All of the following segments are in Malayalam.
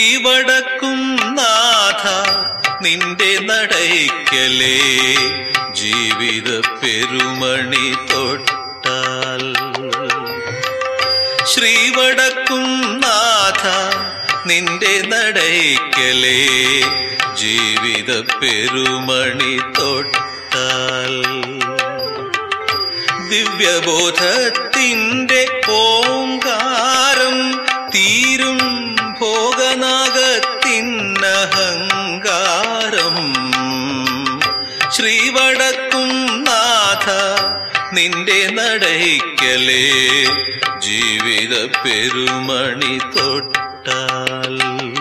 ശ്രീവടക്കും നാഥ നിന്റെ നടയ്ക്കലേ ജീവിത പെരുമണി തൊട്ടാൽ ശ്രീവടക്കും നാഥ നിന്റെ നടയ്ക്കലേ ജീവിത പെരുമണി തൊട്ടാൽ ദിവ്യബോധത്തിൻ്റെ ഓങ്കാരം തീരും ഭോഗനാഗത്തിനഹങ്കാരം ശ്രീവടക്കും നാഥ നിന്റെ നടയ്ക്കലേ ജീവിത പെരുമണി തൊട്ടാൽ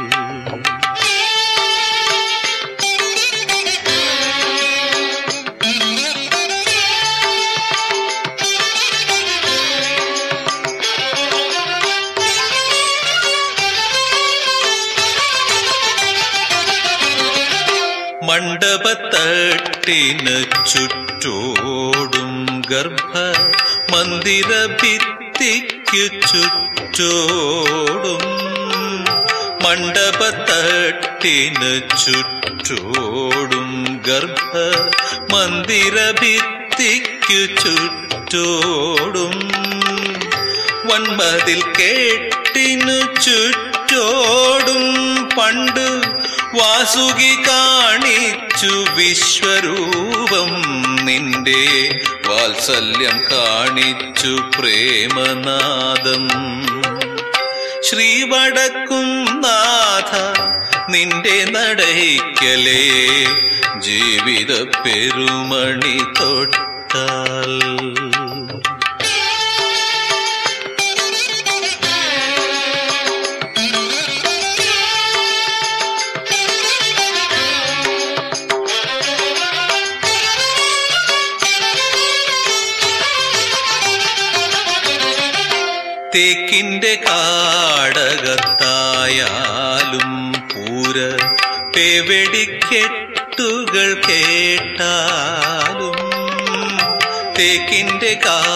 മണ്ഡപത്തട്ടിന് ചുറ്റോടും ഗർഭ മന്ദിര ഭിത്തിക്കു ചുറ്റോടും മണ്ഡപത്തട്ടിന് ചുറ്റോടും ഗർഭ മന്ദിര ഭിത്തിക്കു ചുറ്റോടും വൻമതിൽ കേട്ടിനു ചുറ്റോടും പണ്ട് വാസുകി കാണിച്ചു വിശ്വരൂപം നിന്റെ വാത്സല്യം കാണിച്ചു പ്രേമനാദം ശ്രീവടക്കും നാഥ നിന്റെ നടയ്ക്കലേ ജീവിത പെരുമണി തൊട്ടാൽ തേക്കിന്റെ കാടകത്തായാലും പൂര പേവെടിക്കെട്ടുകൾ കേട്ടാലും തേക്കിന്റെ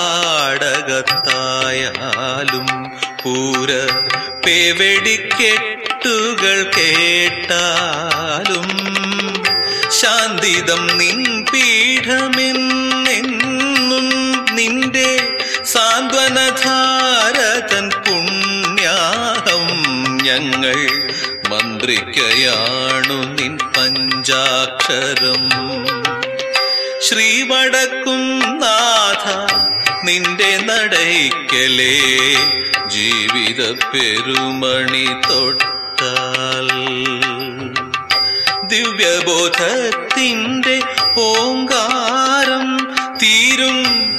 കാടകത്തായാലും പൂര പേവെടിക്കെട്ടുകൾ കേട്ടാലും ശാന്തിതം നിൻ പീഠമെന്നെന്നും നിന്റെ സാന്ത്വനധാരതൻ പുണ്യാഹം ഞങ്ങൾ മന്ത്രിക്കയാണു നിൻ പഞ്ചാക്ഷരം ശ്രീവടക്കും നാഥ നിന്റെ നടയ്ക്കലേ ജീവിത പെരുമണി തൊട്ടാൽ ദിവ്യബോധത്തിൻ്റെ ഓങ്കാരം തീരും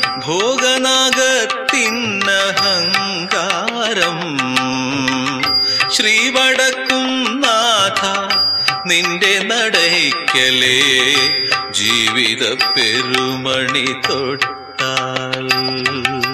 ഭോഗനാഗത്തിനഹങ്കാരം ശ്രീവടക്കും നാഥ നിന്റെ നടയ്ക്കലേ ജീവിത പെരുമണി തൊട്ടാൽ